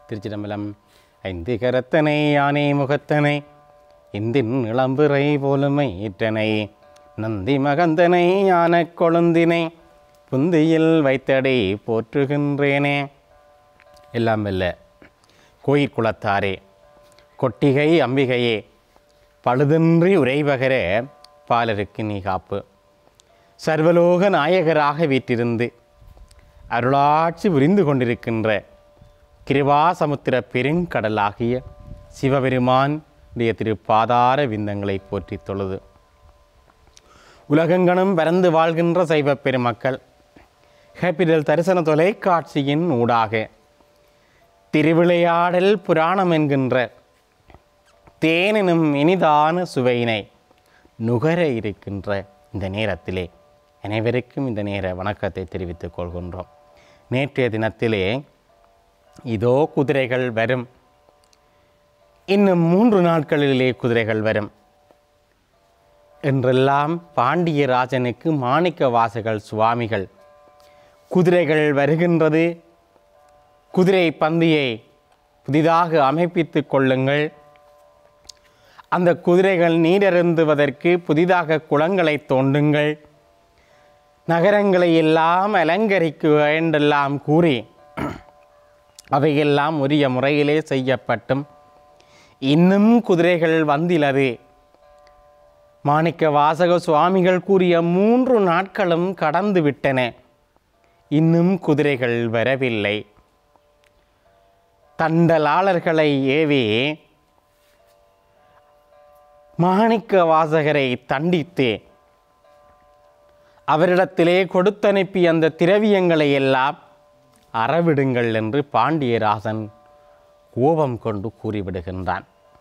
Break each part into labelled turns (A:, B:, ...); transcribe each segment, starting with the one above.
A: திருச்சிதம்பலம் ஐந்து கரத்தனை யானை முகத்தனை இந்தின் இளம்பிறை போலுமை ஈற்றனை நந்தி மகந்தனை யான கொழுந்தினை புந்தியில் வைத்தடை போற்றுகின்றேனே எல்லாம் வெல்ல கோயிற் குலத்தாரே கொட்டிகை அம்பிகையே பழுதின்றி உரைவகர பாலருக்கு நீ காப்பு சர்வலோக நாயகராக வீற்றிருந்து அருளாட்சி புரிந்து கொண்டிருக்கின்ற கிருபாசமுத்திர பெருங்கடலாகிய சிவபெருமான் உடைய திருப்பாதார விந்தங்களை போற்றித் தொழுது உலகெங்கனும் பரந்து வாழ்கின்ற சைவ பெருமக்கள் கேபிட்டல் தரிசன தொலைக்காட்சியின் ஊடாக திருவிளையாடல் புராணம் என்கின்ற தேனினும் இனிதான சுவையினை நுகர இருக்கின்ற இந்த நேரத்திலே அனைவருக்கும் இந்த நேர வணக்கத்தை தெரிவித்துக் கொள்கின்றோம் நேற்றைய தினத்திலே இதோ குதிரைகள் வரும் இன்னும் மூன்று நாட்களிலே குதிரைகள் வரும் என்றெல்லாம் பாண்டியராஜனுக்கு மாணிக்க வாசகர் சுவாமிகள் குதிரைகள் வருகின்றது குதிரை பந்தியை புதிதாக அமைப்பித்து கொள்ளுங்கள் அந்த குதிரைகள் நீரருந்துவதற்கு புதிதாக குளங்களை தோண்டுங்கள் நகரங்களை எல்லாம் அலங்கரிக்க வேண்டெல்லாம் கூறி அவையெல்லாம் உரிய முறையிலே செய்யப்பட்டும் இன்னும் குதிரைகள் வந்திலது மாணிக்க வாசக சுவாமிகள் கூறிய மூன்று நாட்களும் கடந்து விட்டன இன்னும் குதிரைகள் வரவில்லை தண்டலாளர்களை ஏவி மாணிக்க வாசகரை தண்டித்து அவரிடத்திலே கொடுத்தனுப்பி அந்த திரவியங்களை எல்லாம் அறவிடுங்கள் என்று பாண்டியராசன் கோபம் கொண்டு கூறிவிடுகின்றான்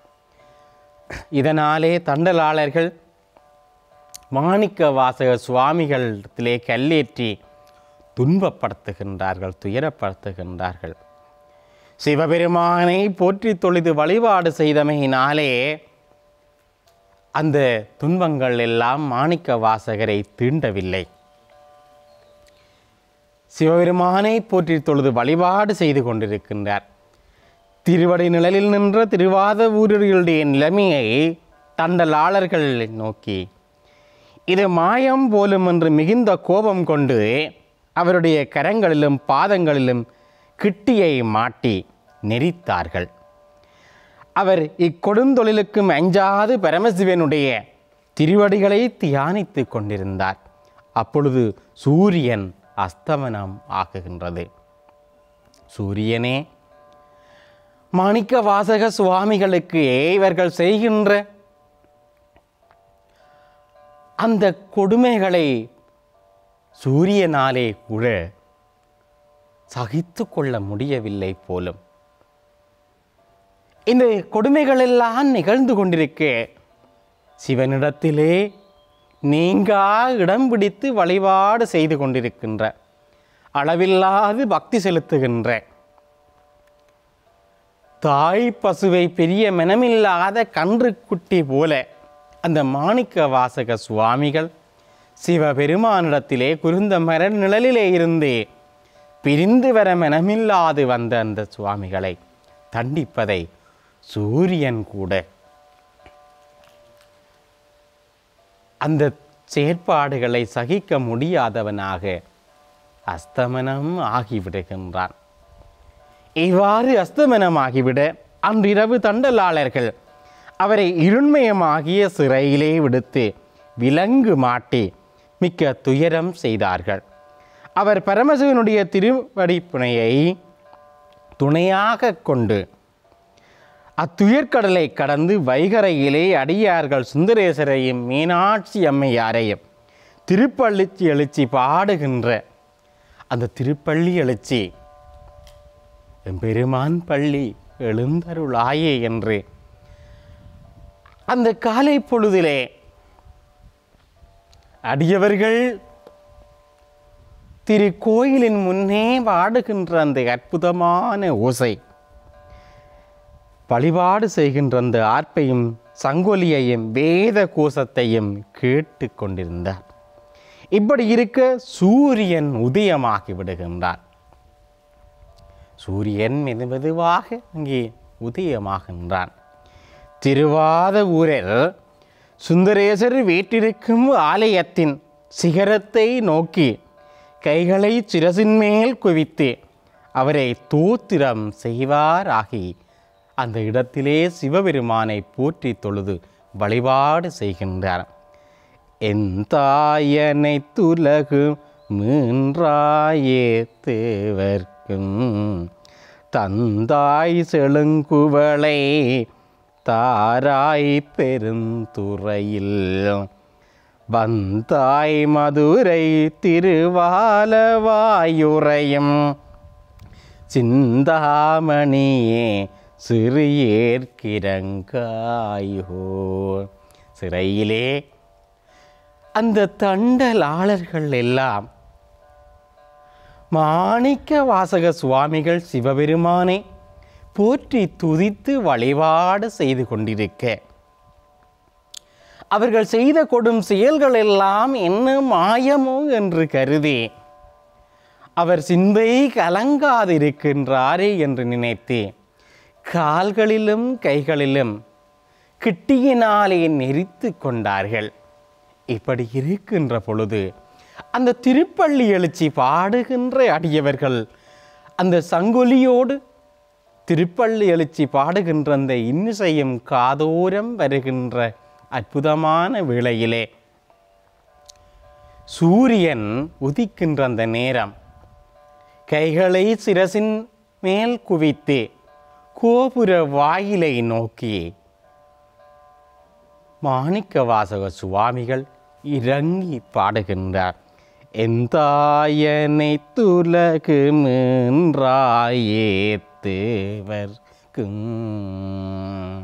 A: இதனாலே தண்டலாளர்கள் மாணிக்க வாசக சுவாமிகளிடத்திலே கல்லேற்றி துன்பப்படுத்துகின்றார்கள் துயரப்படுத்துகின்றார்கள் சிவபெருமானை போற்றி தொழுது வழிபாடு செய்தமையினாலே அந்த துன்பங்கள் எல்லாம் மாணிக்க வாசகரை தீண்டவில்லை சிவபெருமானை போற்றி தொழுது வழிபாடு செய்து கொண்டிருக்கின்றார் திருவடை நிழலில் நின்ற திருவாத ஊரர்களுடைய நிலைமையை தண்டலாளர்கள் நோக்கி இது மாயம் போலும் என்று மிகுந்த கோபம் கொண்டு அவருடைய கரங்களிலும் பாதங்களிலும் கிட்டியை மாட்டி நெரித்தார்கள் அவர் இக்கொடுந்தொழிலுக்கும் அஞ்சாது பரமசிவனுடைய திருவடிகளை தியானித்து கொண்டிருந்தார் அப்பொழுது சூரியன் அஸ்தமனம் ஆகுகின்றது சூரியனே மாணிக்க வாசக சுவாமிகளுக்கு இவர்கள் செய்கின்ற அந்த கொடுமைகளை சூரியனாலே கூட சகித்து கொள்ள முடியவில்லை போலும் இந்த கொடுமைகளெல்லாம் நிகழ்ந்து கொண்டிருக்க சிவனிடத்திலே நீங்கா இடம் பிடித்து வழிபாடு செய்து கொண்டிருக்கின்ற அளவில்லாது பக்தி செலுத்துகின்ற தாய் பசுவை பெரிய மனமில்லாத கன்றுக்குட்டி போல அந்த மாணிக்க வாசக சுவாமிகள் சிவபெருமானிடத்திலே குருந்த மர நிழலிலே இருந்தே பிரிந்து வர மனமில்லாது வந்த அந்த சுவாமிகளை தண்டிப்பதை சூரியன் கூட அந்த செயற்பாடுகளை சகிக்க முடியாதவனாக அஸ்தமனம் ஆகிவிடுகின்றான் இவ்வாறு அஸ்தமனமாகிவிட அன்றிரவு தண்டலாளர்கள் அவரை இருண்மயமாகிய சிறையிலே விடுத்து விலங்கு மாட்டி மிக்க துயரம் செய்தார்கள் அவர் பரமசிவனுடைய திருவடிப்புனையை துணையாக கொண்டு அத்துயர்கடலை கடந்து வைகரையிலே அடியார்கள் சுந்தரேசரையும் மீனாட்சி அம்மையாரையும் திருப்பள்ளி எழுச்சி பாடுகின்ற அந்த திருப்பள்ளி எழுச்சி பெருமான் பள்ளி எழுந்தருளாயே என்று அந்த காலை பொழுதிலே அடியவர்கள் திரு கோயிலின் முன்னே பாடுகின்ற அந்த அற்புதமான ஓசை வழிபாடு செய்கின்ற அந்த ஆர்ப்பையும் சங்கொலியையும் வேத கோஷத்தையும் கேட்டு கொண்டிருந்தார் இப்படி இருக்க சூரியன் உதயமாகி விடுகின்றார் சூரியன் மெது மெதுவாக அங்கே உதயமாகின்றான் திருவாத ஊரில் சுந்தரேசர் வீட்டிருக்கும் ஆலயத்தின் சிகரத்தை நோக்கி கைகளை சிரசின் மேல் குவித்து அவரை தூத்திரம் செய்வாராகி அந்த இடத்திலே சிவபெருமானை போற்றி தொழுது வழிபாடு செய்கின்றார் என் தாயனை துலகு மீன்றாயே தேவர்க்கும் தந்தாய் செழுங்குவளை தாராய் பெருந்துறையில் வந்தாய் மதுரை திருவாலவாயுரையும் சிந்தாமணியே சிறியேற்கிறங்காயோ சிறையிலே அந்த தண்டலாளர்கள் எல்லாம் மாணிக்க வாசக சுவாமிகள் சிவபெருமானை போற்றி துதித்து வழிபாடு செய்து கொண்டிருக்க அவர்கள் செய்த கொடும் செயல்கள் எல்லாம் என்ன மாயமோ என்று கருதி அவர் சிந்தை கலங்காதிருக்கின்றாரே என்று நினைத்து கால்களிலும் கைகளிலும் கிட்டியினாலே நெரித்து கொண்டார்கள் இப்படி இருக்கின்ற பொழுது அந்த திருப்பள்ளி எழுச்சி பாடுகின்ற அடியவர்கள் அந்த சங்கொலியோடு திருப்பள்ளி எழுச்சி பாடுகின்ற அந்த இன்னிசையும் காதோரம் வருகின்ற அற்புதமான வேளையிலே சூரியன் உதிக்கின்ற அந்த நேரம் கைகளை சிரசின் மேல் குவித்து கோபுர வாயிலை நோக்கி மாணிக்க வாசக சுவாமிகள் இறங்கி பாடுகின்றார் எந்தாயனை துலகு மீன்றாயேத்துவர்க்கும்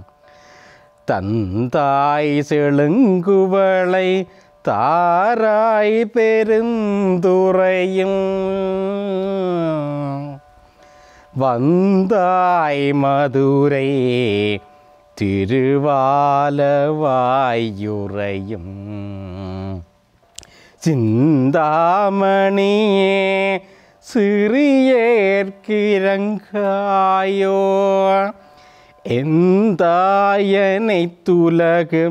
A: தந்தாய் செழுங்குவளை தாராய் பெருந்துறையும் வந்தாய் மதுரை திருவாலவாயுரையும் சிந்தாமணியே சிறியேற்கிறங்காயோ எந்தாயனை துலகு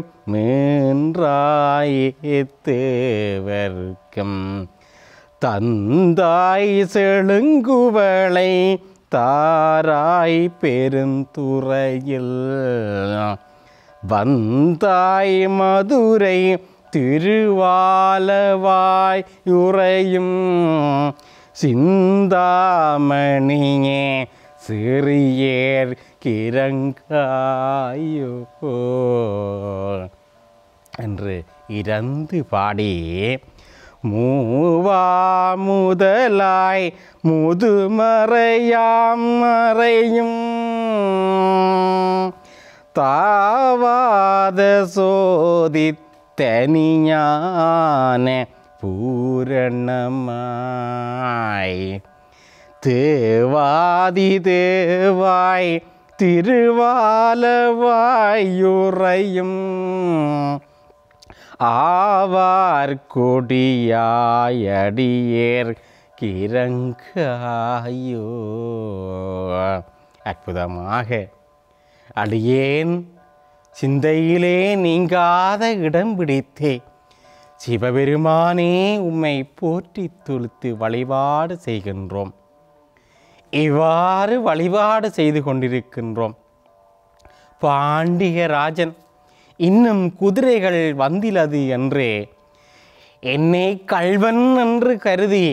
A: மேன்றாயேத்தேவர்க்கம் தந்தாய் செழுங்குவளை தாராய் பெருந்துறையில் வந்தாய் மதுரை திருவாலவாய் உறையும் சிந்தாமணியே சிறியேர் கிரங்காயோ என்று இறந்து பாடி மூவா முதலாய் முதுமறையாம் மறையும் தாவாத சோதி தனியான பூரணமாய் தேவாதி தேவாய் திருவாலவாயுறையும் ஆவார் கொடியாயடியேர் கிரங்காயோ அற்புதமாக அடியேன் சிந்தையிலே நீங்காத இடம் பிடித்தே சிவபெருமானே உம்மை போற்றி துளுத்து வழிபாடு செய்கின்றோம் இவ்வாறு வழிபாடு செய்து கொண்டிருக்கின்றோம் பாண்டியராஜன் இன்னும் குதிரைகள் வந்திலது என்றே என்னை கள்வன் என்று கருதி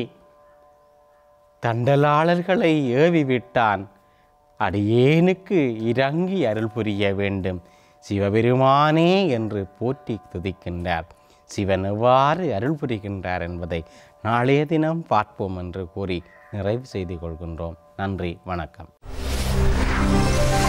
A: தண்டலாளர்களை ஏவி விட்டான் அடியேனுக்கு இறங்கி அருள் புரிய வேண்டும் சிவபெருமானே என்று போற்றி துதிக்கின்றார் சிவன் எவ்வாறு அருள் புரிகின்றார் என்பதை நாளைய தினம் பார்ப்போம் என்று கூறி நிறைவு செய்து கொள்கின்றோம் நன்றி வணக்கம்